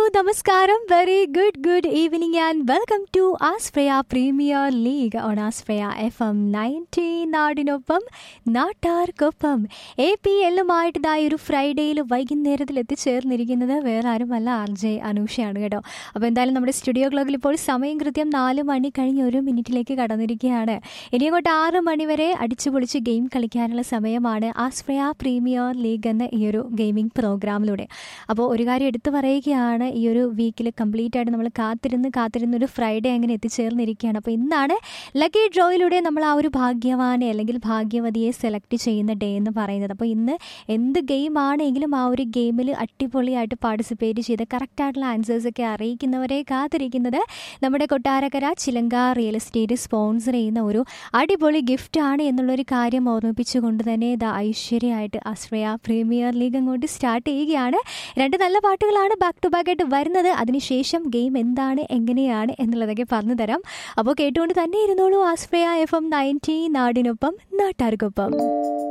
നമസ്കാരം very good good evening and welcome to Asraya premier league on Asraya F M ninety നാടിനൊപ്പം നാട്ടാർക്കൊപ്പം A P എല്ലുമായിട്ട് ഇതായ ഒരു ഫ്രൈഡേയിൽ വൈകുന്നേരത്തിൽ എത്തിച്ചേർന്നിരിക്കുന്നത് വേറെ ആരുമല്ല ആർ ജെ അനൂഷയാണ് കേട്ടോ അപ്പോൾ എന്തായാലും നമ്മുടെ സ്റ്റുഡിയോ ക്ലോക്കിൽ ഇപ്പോൾ സമയം കൃത്യം നാല് മണി കഴിഞ്ഞ് ഒരു മിനിറ്റിലേക്ക് കടന്നിരിക്കുകയാണ് ഇനി അങ്ങോട്ട് ആറ് മണി വരെ അടിച്ചു പൊളിച്ച് ഗെയിം കളിക്കാനുള്ള സമയമാണ് ആസ്ഫ്രയ പ്രീമിയർ ലീഗ് എന്ന ഈ ഒരു ഗെയിമിംഗ് പ്രോഗ്രാമിലൂടെ അപ്പോൾ ഒരു കാര്യം എടുത്തു പറയുകയാണ് ഈ ഒരു വീക്കിൽ കംപ്ലീറ്റ് ആയിട്ട് നമ്മൾ കാത്തിരുന്ന് കാത്തിരുന്ന് ഒരു ഫ്രൈഡേ അങ്ങനെ എത്തിച്ചേർന്നിരിക്കുകയാണ് അപ്പോൾ ഇന്നാണ് ലക്കി ഡ്രോയിലൂടെ നമ്മൾ ആ ഒരു ഭാഗ്യവാനെ അല്ലെങ്കിൽ ഭാഗ്യവതിയെ സെലക്ട് ചെയ്യുന്ന ഡേ എന്ന് പറയുന്നത് അപ്പോൾ ഇന്ന് എന്ത് ഗെയിം ആണെങ്കിലും ആ ഒരു ഗെയിമിൽ അടിപൊളിയായിട്ട് പാർട്ടിസിപ്പേറ്റ് ചെയ്ത് കറക്റ്റായിട്ടുള്ള ആൻസേഴ്സൊക്കെ അറിയിക്കുന്നവരെ കാത്തിരിക്കുന്നത് നമ്മുടെ കൊട്ടാരക്കര ചിലങ്ക റിയൽ എസ്റ്റേറ്റ് സ്പോൺസർ ചെയ്യുന്ന ഒരു അടിപൊളി ഗിഫ്റ്റ് ആണ് എന്നുള്ളൊരു കാര്യം ഓർമ്മിപ്പിച്ചുകൊണ്ട് തന്നെ ഇത് ഐശ്വര്യമായിട്ട് അശ്രയ പ്രീമിയർ ലീഗ് അങ്ങോട്ട് സ്റ്റാർട്ട് ചെയ്യുകയാണ് രണ്ട് നല്ല പാട്ടുകളാണ് ബാക്ക് ടു ബാക്ക് ആയിട്ട് വരുന്നത് അതിനുശേഷം ഗെയിം എന്താണ് എങ്ങനെയാണ് എന്നുള്ളതൊക്കെ പറഞ്ഞു തരാം അപ്പോൾ കേട്ടുകൊണ്ട് തന്നെ ഇരുന്നോളൂ ആസ്ഫ്രയ എഫ് എം നയൻറ്റി നാടിനൊപ്പം നാട്ടാർക്കൊപ്പം